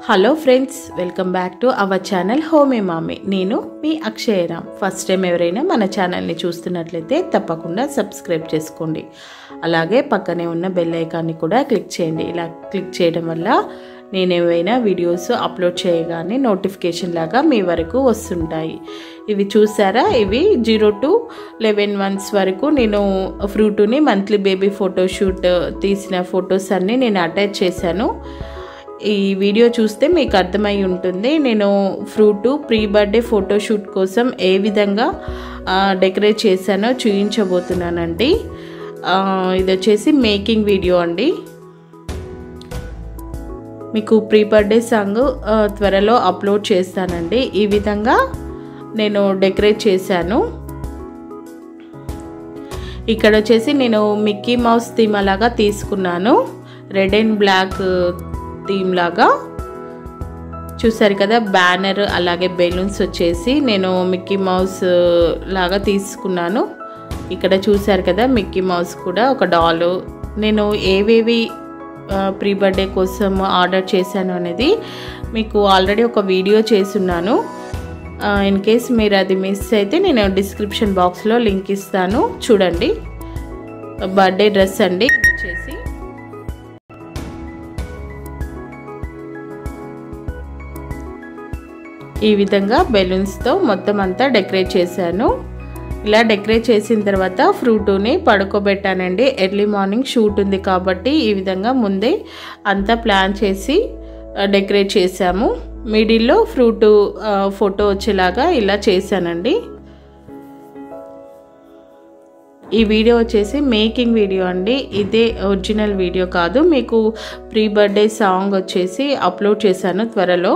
Hello friends welcome back to our channel హోమే మామి నేను మీ అక్షయరామ్ ఫస్ట్ టైం ఎవరైనా మన ఛానల్ని చూస్తున్నట్లయితే తప్పకుండా సబ్స్క్రైబ్ చేసుకోండి అలాగే పక్కనే ఉన్న బెల్ ఐకాన్ని కూడా క్లిక్ చేయండి ఇలా క్లిక్ చేయడం వల్ల నేను ఏవైనా వీడియోస్ అప్లోడ్ చేయగానే నోటిఫికేషన్ లాగా మీ వరకు వస్తుంటాయి ఇవి చూసారా ఇవి జీరో టు లెవెన్ మంత్స్ వరకు నేను ఫ్రూటుని మంత్లీ బేబీ ఫోటోషూట్ తీసిన ఫొటోస్ అన్నీ నేను అటాచ్ చేశాను ఈ వీడియో చూస్తే మీకు అర్థమై ఉంటుంది నేను ఫ్రూటు ప్రీ బర్త్డే ఫోటోషూట్ కోసం ఏ విధంగా డెకరేట్ చేశానో చూపించబోతున్నానండి ఇది వచ్చేసి మేకింగ్ వీడియో అండి మీకు ప్రీ బర్త్డే సాంగ్ త్వరలో అప్లోడ్ చేస్తానండి ఈ విధంగా నేను డెకరేట్ చేశాను ఇక్కడ వచ్చేసి నేను మిక్కీ మౌస్ థీమ్ అలాగా తీసుకున్నాను రెడ్ అండ్ బ్లాక్ థీమ్ లాగా చూసారు కదా బ్యానర్ అలాగే బెలూన్స్ వచ్చేసి నేను మిక్కీ మౌస్ లాగా తీసుకున్నాను ఇక్కడ చూసారు కదా మిక్కీ మౌస్ కూడా ఒక డాలు నేను ఏవేవి ప్రీ బర్త్డే కోసం ఆర్డర్ చేశాను అనేది మీకు ఆల్రెడీ ఒక వీడియో చేస్తున్నాను ఇన్ కేస్ మీరు అది మిస్ అయితే నేను డిస్క్రిప్షన్ బాక్స్లో లింక్ ఇస్తాను చూడండి బర్త్డే డ్రెస్ అండి వచ్చేసి ఈ విధంగా బెలూన్స్తో మొత్తం అంతా డెకరేట్ చేశాను ఇలా డెకరేట్ చేసిన తర్వాత ఫ్రూటుని పడుకోబెట్టానండి ఎర్లీ మార్నింగ్ షూట్ ఉంది కాబట్టి ఈ విధంగా ముందే అంతా ప్లాన్ చేసి డెకరేట్ చేశాము మిడిల్లో ఫ్రూట్ ఫోటో వచ్చేలాగా ఇలా చేశానండి ఈ వీడియో వచ్చేసి మేకింగ్ వీడియో అండి ఇదే ఒరిజినల్ వీడియో కాదు మీకు ప్రీ బర్త్డే సాంగ్ వచ్చేసి అప్లోడ్ చేశాను త్వరలో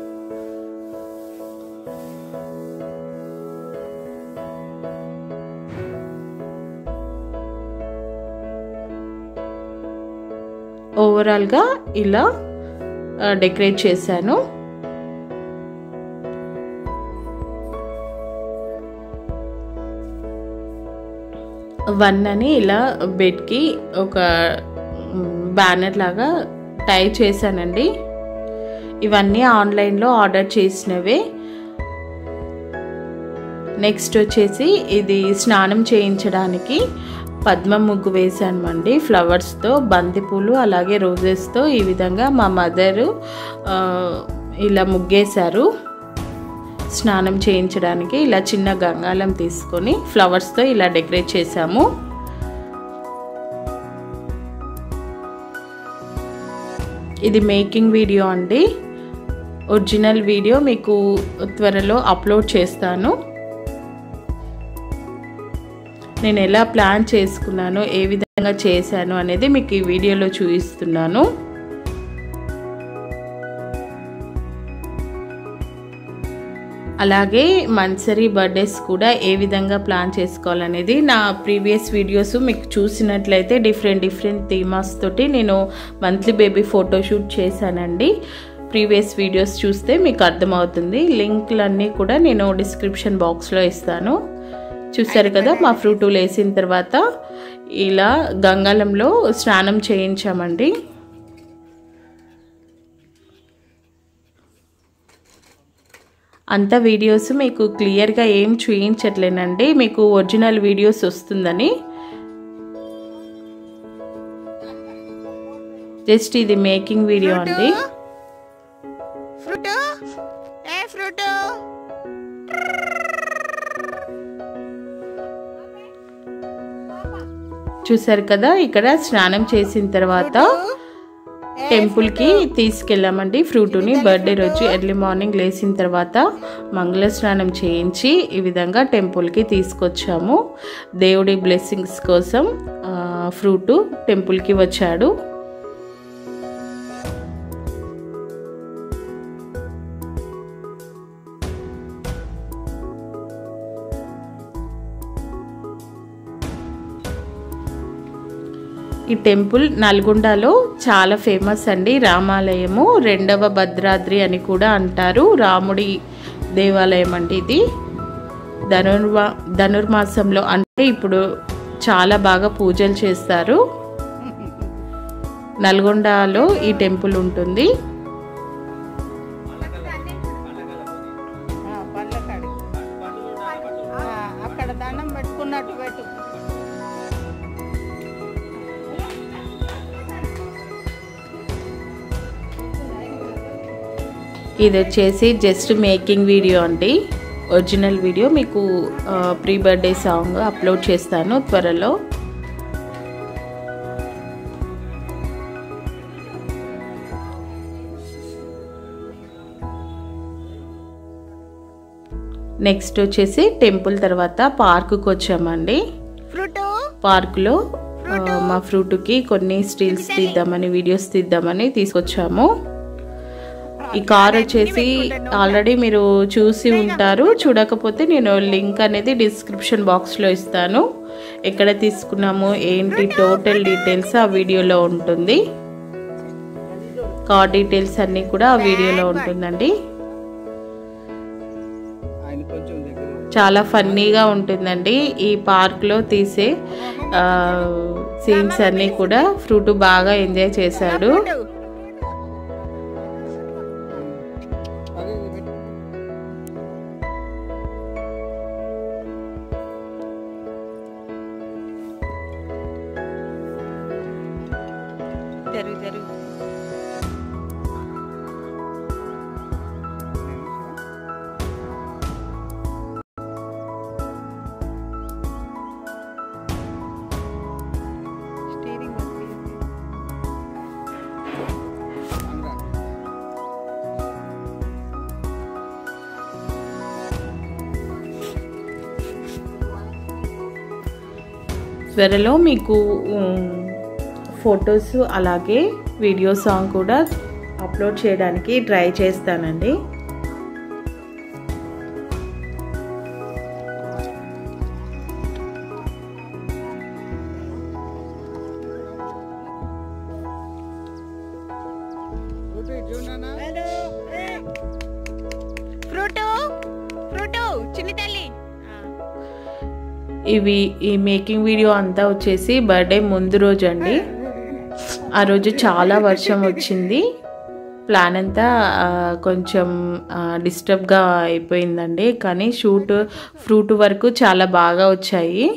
ఓవరాల్గా ఇలా డెకరేట్ చేశాను వన్ అని ఇలా బెడ్కి ఒక బ్యానర్ లాగా టై చేశానండి ఇవన్నీ ఆన్లైన్లో ఆర్డర్ చేసినవే నెక్స్ట్ వచ్చేసి ఇది స్నానం చేయించడానికి పద్మ ముగ్గు వేసామండి ఫ్లవర్స్తో బంతిపూలు అలాగే రోజెస్తో ఈ విధంగా మా మదరు ఇలా ముగ్గేశారు స్నానం చేయించడానికి ఇలా చిన్న గంగాలం తీసుకొని ఫ్లవర్స్తో ఇలా డెకరేట్ చేశాము ఇది మేకింగ్ వీడియో అండి ఒరిజినల్ వీడియో మీకు త్వరలో అప్లోడ్ చేస్తాను నేను ఎలా ప్లాన్ చేసుకున్నాను ఏ విధంగా చేశాను అనేది మీకు ఈ వీడియోలో చూపిస్తున్నాను అలాగే మన్సరీ బర్త్డేస్ కూడా ఏ విధంగా ప్లాన్ చేసుకోవాలనేది నా ప్రీవియస్ వీడియోస్ మీకు చూసినట్లయితే డిఫరెంట్ డిఫరెంట్ థీమాస్ తోటి నేను మంత్లీ బేబీ ఫోటోషూట్ చేశానండి ప్రీవియస్ వీడియోస్ చూస్తే మీకు అర్థమవుతుంది లింక్లన్నీ కూడా నేను డిస్క్రిప్షన్ బాక్స్లో ఇస్తాను చూసారు కదా మా ఫ్రూటులు వేసిన తర్వాత ఇలా గంగాలంలో స్నానం చేయించామండి అంత వీడియోస్ మీకు క్లియర్గా ఏం చూపించట్లేనండి మీకు ఒరిజినల్ వీడియోస్ వస్తుందని జస్ట్ ఇది మేకింగ్ వీడియో అండి చూసారు కదా ఇక్కడ స్నానం చేసిన తర్వాత టెంపుల్కి తీసుకెళ్ళామండి ఫ్రూటుని బర్త్డే రోజు ఎర్లీ మార్నింగ్ లేచిన తర్వాత మంగళ స్నానం చేయించి ఈ విధంగా టెంపుల్కి తీసుకొచ్చాము దేవుడి బ్లెస్సింగ్స్ కోసం ఫ్రూటు టెంపుల్కి వచ్చాడు ఈ టెంపుల్ నల్గొండలో చాలా ఫేమస్ అండి రామాలయము రెండవ భద్రాద్రి అని కూడా అంటారు రాముడి దేవాలయం అండి ఇది ధనుర్మా ధనుర్మాసంలో అంటే ఇప్పుడు చాలా బాగా పూజలు చేస్తారు నల్గొండలో ఈ టెంపుల్ ఉంటుంది ఇది వచ్చేసి జస్ట్ మేకింగ్ వీడియో అండి ఒరిజినల్ వీడియో మీకు ప్రీ బర్త్డే సాంగ్ అప్లోడ్ చేస్తాను త్వరలో నెక్స్ట్ వచ్చేసి టెంపుల్ తర్వాత పార్కుకి వచ్చామండి పార్కులో ఆ, మా ఫ్రూట్కి కొన్ని స్టిల్స్ తీద్దామని వీడియోస్ తీద్దామని తీసుకొచ్చాము ఈ కార్ వచ్చేసి ఆల్రెడీ మీరు చూసి ఉంటారు చూడకపోతే నేను లింక్ అనేది డిస్క్రిప్షన్ బాక్స్లో ఇస్తాను ఎక్కడ తీసుకున్నాము ఏంటి టోటల్ డీటెయిల్స్ ఆ వీడియోలో ఉంటుంది కార్ డీటెయిల్స్ అన్నీ కూడా ఆ వీడియోలో ఉంటుందండి ఆయన కొంచెం దగ్గర చాలా ఫన్నీగా ఉంటుందండి ఈ పార్క్లో తీసే సీన్స్ అన్నీ కూడా ఫ్రూట్ బాగా ఎంజాయ్ చేశాడు అదే ఇది పెట్టు. జరుగు జరుగు స్టీరింగ్ అందరా. త్వరలో మీకు ఫొటోస్ అలాగే వీడియో సాంగ్ కూడా అప్లోడ్ చేయడానికి ట్రై చేస్తానండి ఫోటో ఇటు చూడు నాన్న. ఫ్రూటు ఫ్రూటు చిన్ని తల్లి ఇవి ఈ మేకింగ్ వీడియో అంతా వచ్చేసి బర్త్డే ముందు రోజు అండి ఆ రోజు చాలా వర్షం వచ్చింది ప్లాన్ అంతా ఆ, కొంచెం డిస్టర్బ్గా అయిపోయిందండి కానీ షూట్ ఫ్రూట్ వరకు చాలా బాగా వచ్చాయి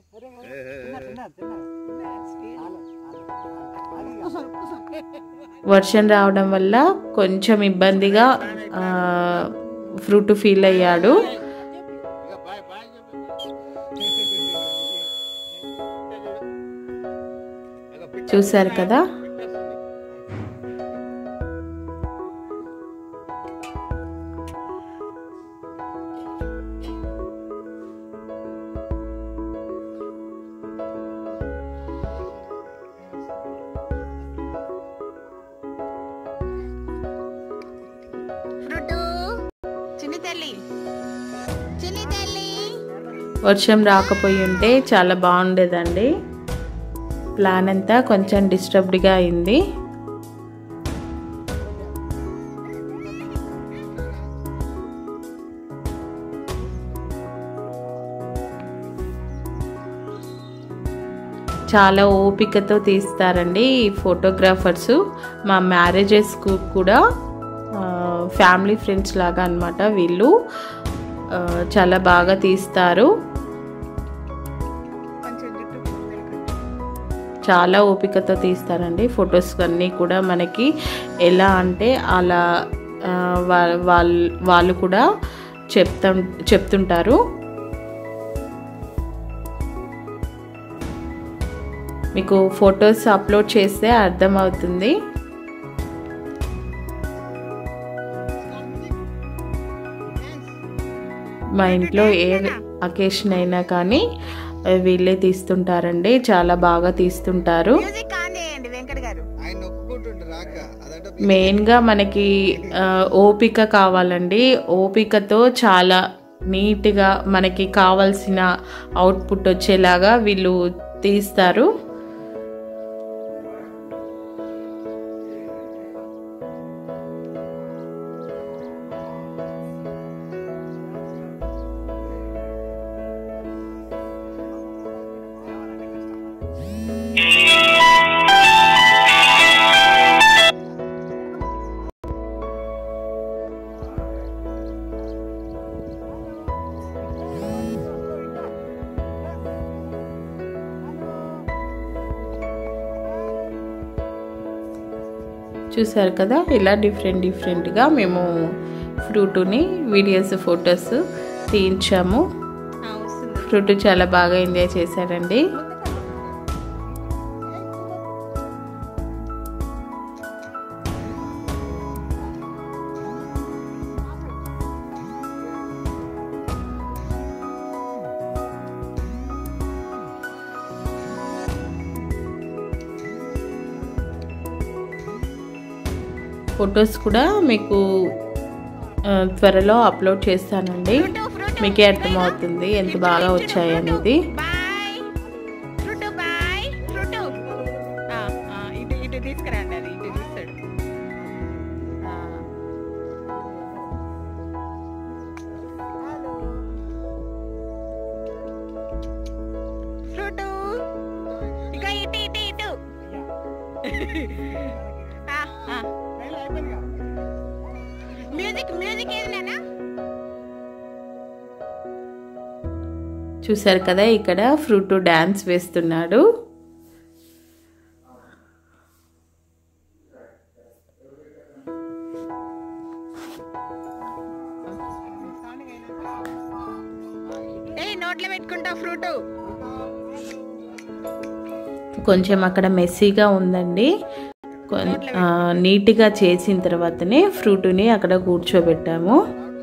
వర్షం రావడం వల్ల కొంచెం ఇబ్బందిగా ఆ, ఫ్రూట్ ఫీల్ అయ్యాడు ఇక బాయ్ బాయ్ చెప్పు. ఇక పిట్ట చూశారు కదా పెట్టేస్తుంది. ఫ్రూటు చిన్ని తల్లి చిన్ని తల్లి వర్షం రాకపోయి ఉంటే చాలా బాగుండేదండి ప్లాన్ అంతా కొంచెం డిస్టర్బ్డ్గా అయింది చాలా ఓపికతో తీస్తారండి ఈ ఫోటోగ్రాఫర్స్ మా మ్యారేజెస్కు కూడా ఫ్యామిలీ ఫ్రెండ్స్ లాగా అనమాట వీళ్ళు ఆ, చాలా బాగా తీస్తారు కొంచెం జుట్టు చాలా ఓపికతో తీస్తారండి ఫొటోస్ అన్నీ కూడా మనకి ఎలా అంటే అలా ఆ, వా- వాళ్ళు వాళ్ళు కూడా చెప్తాం చెప్తుంటారు మీకు ఫొటోస్ అప్లోడ్ చేస్తే అర్థమవుతుంది మా ఇంట్లో ఏ అకేషన్ అయినా కానీ ఆ, వీళ్ళే తీస్తుంటారండి చాలా బాగా తీస్తుంటారు మ్యూజిక్ ఆన్ చేయండి వెంకట్ గారు ఆయన నొక్కుంటుంటారు రాక అదంటే మెయిన్గా మనకి ఆ, ఓపిక కావాలండి ఓపికతో చాలా నీట్గా మనకి కావాల్సిన అవుట్పుట్ వచ్చేలాగా వీళ్ళు తీస్తారు చూసారు కదా ఇలా డిఫరెంట్ డిఫరెంట్గా మేము ఫ్రూటుని వీడియోస్ ఫొటోస్ తీయించాము ఆ, వస్తుంది ఫ్రూట్ చాలా బాగా ఎంజాయ్ చేశారండి ఫొటోస్ కూడా మీకు ఆ, త్వరలో అప్లోడ్ చేస్తానండి ఫ్రూటు, ఫ్రూటు. మీకే అర్థమవుతుంది ఎంత బాగా వచ్చాయి అనేది బాయ్ ఫ్రూటు బాయ్ ఫ్రూటు ఆ, ఆ, ఇటు ఇటు తీసుకురండి అది ఇటు చూస్తాడు ఆ. ఫ్రూటు ఇక ఇటు ఇటు ఇటు ఆ, ఆ. మ్యూజిక్ మ్యూజిక్ ఏది నానా చూసారు కదా ఇక్కడ ఫ్రూట్ డ్యాన్స్ వేస్తున్నాడు ఏ నోట్లో పెట్టుకుంటా ఫ్రూటు కొంచెం అక్కడ మెస్సీగా ఉందండి కొన్- ఆ, నీట్గా చేసిన తర్వాతనే ఫ్రూట్ని అక్కడ కూర్చోబెట్టాము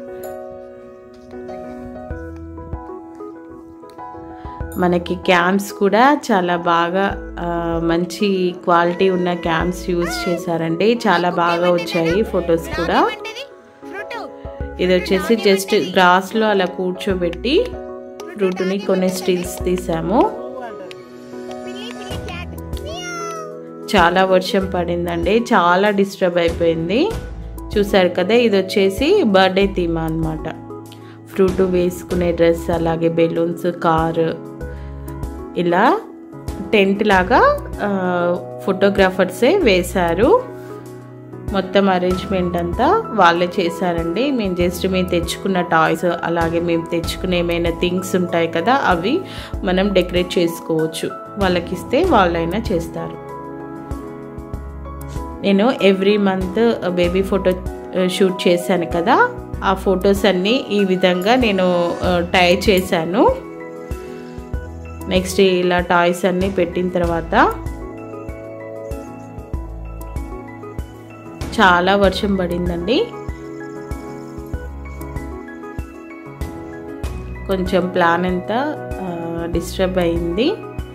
మనకి క్యామ్స్ కూడా చాలా బాగా ఆ, మంచి క్వాలిటీ ఉన్న క్యామ్స్ యూజ్ చేశారండి చాలా బాగా వచ్చాయి ఫొటోస్ కూడా ఏంటిది ఫ్రూటు ఇది వచ్చేసి జస్ట్ గ్రాస్లో అలా కూర్చోబెట్టి ఫ్రూట్ని కొన్ని స్టిల్స్ తీసాము పిల్లి పిల్లి క్యాట్ చాలా వర్షం పడిందండి చాలా డిస్టర్బ్ అయిపోయింది చూసారు కదా ఇది వచ్చేసి బర్త్డే థీమ్ అనమాట ఫ్రూట్ వేసుకునే డ్రెస్ అలాగే బెలూన్స్ కారు ఇలా టెంట్ లాగా ఫోటోగ్రాఫర్సే వేశారు మొత్తం అరేంజ్మెంట్ అంతా వాళ్ళే చేశారండి మేము జస్ట్ మేము తెచ్చుకున్న టాయ్స్ అలాగే మేము తెచ్చుకునే ఏమైనా థింగ్స్ ఉంటాయి కదా అవి మనం డెకరేట్ చేసుకోవచ్చు వాళ్ళకి ఇస్తే వాళ్ళైనా చేస్తారు నేను every month baby photo shoot చేశాను కదా ఆ ఫొటోస్ అన్నీ ఈ విధంగా నేను టై చేశాను నెక్స్ట్ ఇలా టాయ్స్ అన్నీ పెట్టిన తర్వాత చాలా వర్షం పడిందండి కొంచెం ప్లాన్ అంతా డిస్టర్బ్ అయింది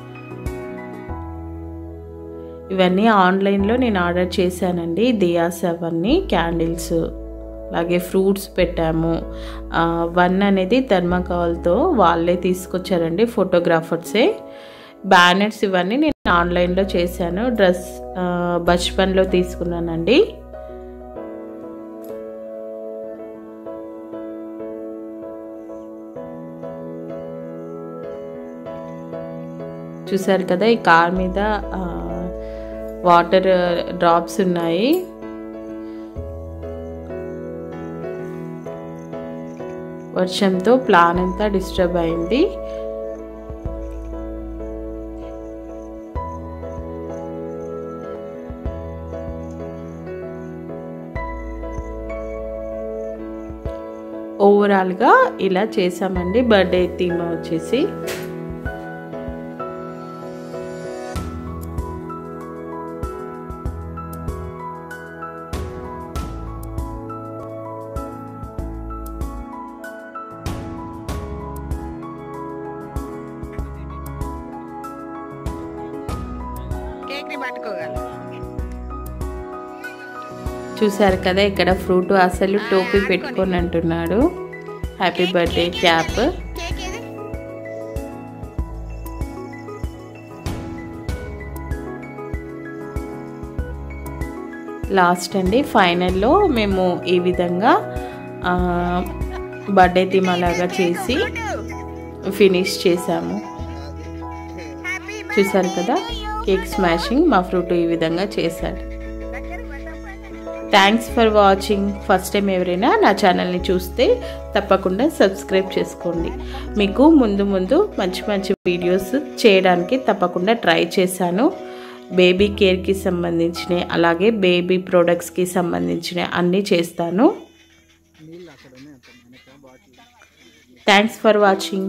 ఇవన్నీ ఆన్లైన్లో నేను ఆర్డర్ చేశానండి దియాస్ అవన్నీ క్యాండిల్స్ అలాగే ఫ్రూట్స్ పెట్టాము వన్ అనేది థర్మకాల్తో వాళ్ళే తీసుకొచ్చారండి ఫోటోగ్రాఫర్సే బ్యానర్స్ ఇవన్నీ నేను ఆన్లైన్లో చేశాను డ్రెస్ బచ్పన్లో తీసుకున్నానండి చూసారు కదా ఈ కార్ మీద వాటర్ డ్రాప్స్ ఉన్నాయి వర్షంతో ప్లాన్ అంతా డిస్టర్బ్ అయింది ఓవరాల్గా ఇలా చేసామండి బర్త్డే థీమ్ వచ్చేసి కేక్ ని పట్టుకోగలరు చూసారు కదా ఇక్కడ ఫ్రూట్ అసలు టోపీ పెట్టుకొని అంటున్నాడు హ్యాపీ బర్త్డే క్యాప్ కేక్ ఏది లాస్ట్ అండి ఫైనల్లో మేము ఈ విధంగా బర్త్డే థీమ్ అలాగా చేసి ఫినిష్ చేసాము హ్యాపీ చూసారు కదా కేక్ స్మాషింగ్ మా ఫ్రూట్ ఈ విధంగా చేశాడు thanks for watching first time ఎవరైనా నా ఛానల్ని చూస్తే తప్పకుండా సబ్స్క్రైబ్ చేసుకోండి మీకు ముందు ముందు మంచి మంచి వీడియోస్ చేయడానికి తప్పకుండా ట్రై చేశాను బేబీ కేర్కి సంబంధించిన అలాగే బేబీ ప్రోడక్ట్స్కి సంబంధించిన అన్నీ చేస్తాను థ్యాంక్స్ ఫర్ వాచింగ్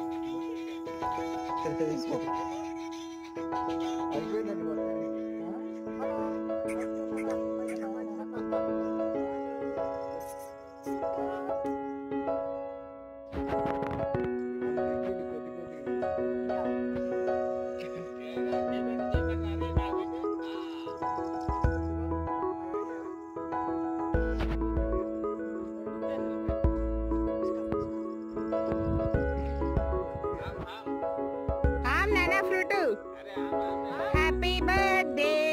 అయిపోయిందండి ఆమ్ నానా ఫ్రూట్ హ్యాపీ బర్త్డే